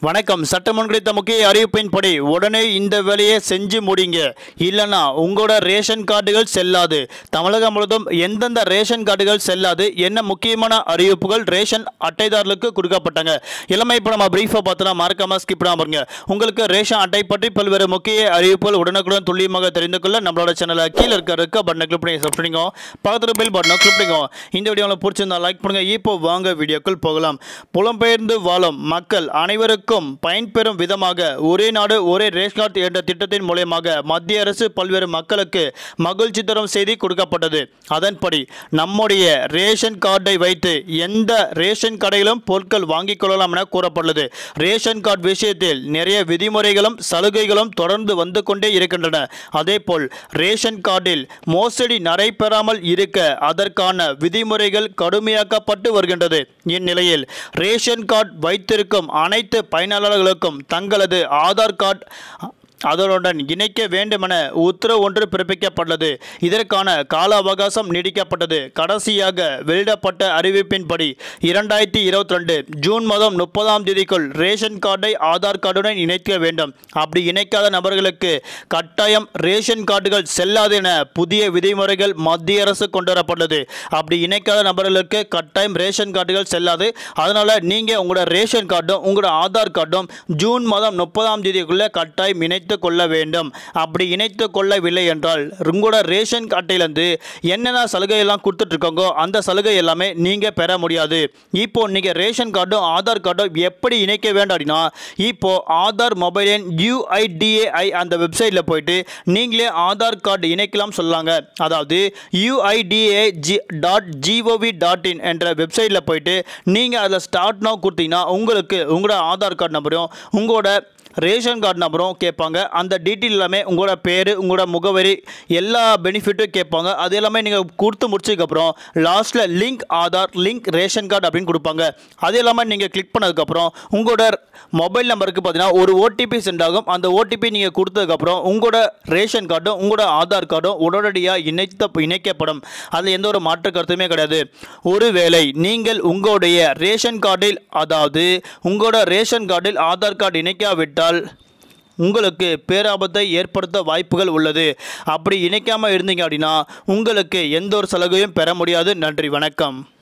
வணக்கம் சட்டமன்ற குறித்த முக்கிய அறிவிப்பின்படி உடனே இந்த வேலையை செஞ்சு முடிங்க இல்லைன்னா உங்களோட ரேஷன் கார்டுகள் செல்லாது தமிழகம் முழுவதும் எந்தெந்த ரேஷன் கார்டுகள் செல்லாது என்ன முக்கியமான அறிவிப்புகள் ரேஷன் அட்டைதாரர்களுக்கு கொடுக்கப்பட்டாங்க இளமை இப்போ நம்ம பிரீஃபாக பார்த்தோன்னா மறக்காம ஸ்கிப் பண்ணாம பாருங்க உங்களுக்கு ரேஷன் அட்டை பற்றி பல்வேறு முக்கிய அறிவிப்புகள் உடனுக்குடன் துல்லியமாக தெரிந்து கொள்ள நம்மளோட சேனலை கீழே இருக்க இருக்க பட்டனை கிளிக் பண்ணி சப்ஸ்கிரைப் பண்ணிக்கோ பக்கத்தில் பெல் பட்டனை கிளிக் பண்ணிக்கோ இந்த வீடியோ உங்களுக்கு பிடிச்சிருந்தா லைக் பண்ணுங்க இப்போ வாங்க வீடியோக்குள் போகலாம் புலம்பெயர்ந்து வாழும் மக்கள் அனைவருக்கும் பயன்பெறும் விதமாக ஒரே நாடு ஒரே ரேஷன் கார்டு என்ற திட்டத்தின் மூலயமாக மத்திய அரசு பல்வேறு மக்களுக்கு மகிழ்ச்சி தரும் செய்தி கொடுக்கப்பட்டது அதன்படி நம்முடைய ரேஷன் கார்டை வைத்து எந்த ரேஷன் கடையிலும் பொருட்கள் வாங்கிக் கொள்ளலாம் என கூறப்பட்டுள்ளது ரேஷன் கார்டு விஷயத்தில் நிறைய விதிமுறைகளும் சலுகைகளும் தொடர்ந்து வந்து கொண்டே இருக்கின்றன அதேபோல் ரேஷன் கார்டில் மோசடி நடைபெறாமல் இருக்க அதற்கான விதிமுறைகள் கடுமையாக்கப்பட்டு வருகின்றது இந்நிலையில் ரேஷன் கார்டு வைத்திருக்கும் அனைத்து பயனாளர்களுக்கும் தங்களது ஆதார் கார்டு அதனுடன் இணைக்க வேண்டுமென உத்தரவு ஒன்று பிறப்பிக்கப்பட்டுள்ளது இதற்கான கால அவகாசம் நீடிக்கப்பட்டது கடைசியாக வெளியிடப்பட்ட அறிவிப்பின்படி இரண்டாயிரத்தி இருபத்தி ரெண்டு ஜூன் மாதம் முப்பதாம் தேதிக்குள் ரேஷன் கார்டை ஆதார் கார்டுடன் இணைக்க வேண்டும் அப்படி இணைக்காத நபர்களுக்கு கட்டாயம் ரேஷன் கார்டுகள் செல்லாது என புதிய விதிமுறைகள் மத்திய அரசு கொண்டு வரப்பட்டுள்ளது அப்படி இணைக்காத நபர்களுக்கு கட்டாயம் ரேஷன் கார்டுகள் செல்லாது அதனால் நீங்கள் உங்களோட ரேஷன் கார்டும் உங்களோட ஆதார் கார்டும் ஜூன் மாதம் முப்பதாம் தேதிக்குள்ளே கட்டாயம் இணைத்து கொள்ள வேண்டும் அப்படி இணைத்து கொள்ளவில்லை என்றால் உங்களோட ரேஷன் அட்டையிலேருந்து என்னென்ன சலுகை எல்லாம் கொடுத்துட்ருக்காங்கோ அந்த சலுகை எல்லாமே நீங்கள் பெற முடியாது இப்போ நீங்கள் ரேஷன் கார்டும் ஆதார் கார்டும் எப்படி இணைக்க வேண்டும் அப்படின்னா இப்போ ஆதார் மொபைல் எண் யூஐடிஏஐ அந்த வெப்சைட்டில் போயிட்டு நீங்களே ஆதார் கார்டு இணைக்கலாம் சொல்லாங்க அதாவது UIDA G dot GOV dot in என்ற வெப்சைட்டில் போயிட்டு நீங்கள் அதில் ஸ்டார்ட் நோ கொடுத்தீங்கன்னா உங்களுக்கு உங்களோட ஆதார் கார்டு நம்பரும் உங்களோட ரேஷன் கார்டு நம்பரும் கேட்பாங்க அந்த டீட்டெயில் எல்லாமே உங்களோட பேர் உங்களோட முகவரி எல்லா பெனிஃபிட்டும் கேட்பாங்க அது எல்லாமே நீங்கள் கொடுத்து முடிச்சதுக்கப்புறம் லாஸ்ட்டில் link Aadhaar link ration card அப்படின்னு கொடுப்பாங்க அது எல்லாமே நீங்கள் கிளிக் பண்ணதுக்கப்புறம் உங்களோட மொபைல் நம்பருக்கு பார்த்தீங்கன்னா ஒரு ஓடிபி சென்ட் ஆகும் அந்த ஓடிபி நீங்கள் கொடுத்ததுக்கப்புறம் உங்களோட ரேஷன் கார்டும் உங்களோட ஆதார் கார்டும் உடனடியாக இணைத்த இணைக்கப்படும் அதில் எந்த ஒரு மாற்று கருத்துமே கிடையாது ஒருவேளை நீங்கள் உங்களுடைய ரேஷன் கார்டில் அதாவது உங்களோட ரேஷன் கார்டில் ஆதார் கார்டு இணைக்காவிட்டால் உங்களுக்கு பேராபத்தை ஏற்படுத்த வாய்ப்புகள் உள்ளது அப்படி இணைக்காமல் இருந்தீங்க அப்படின்னா உங்களுக்கு எந்த ஒரு சலுகையும் பெற முடியாது நன்றி வணக்கம்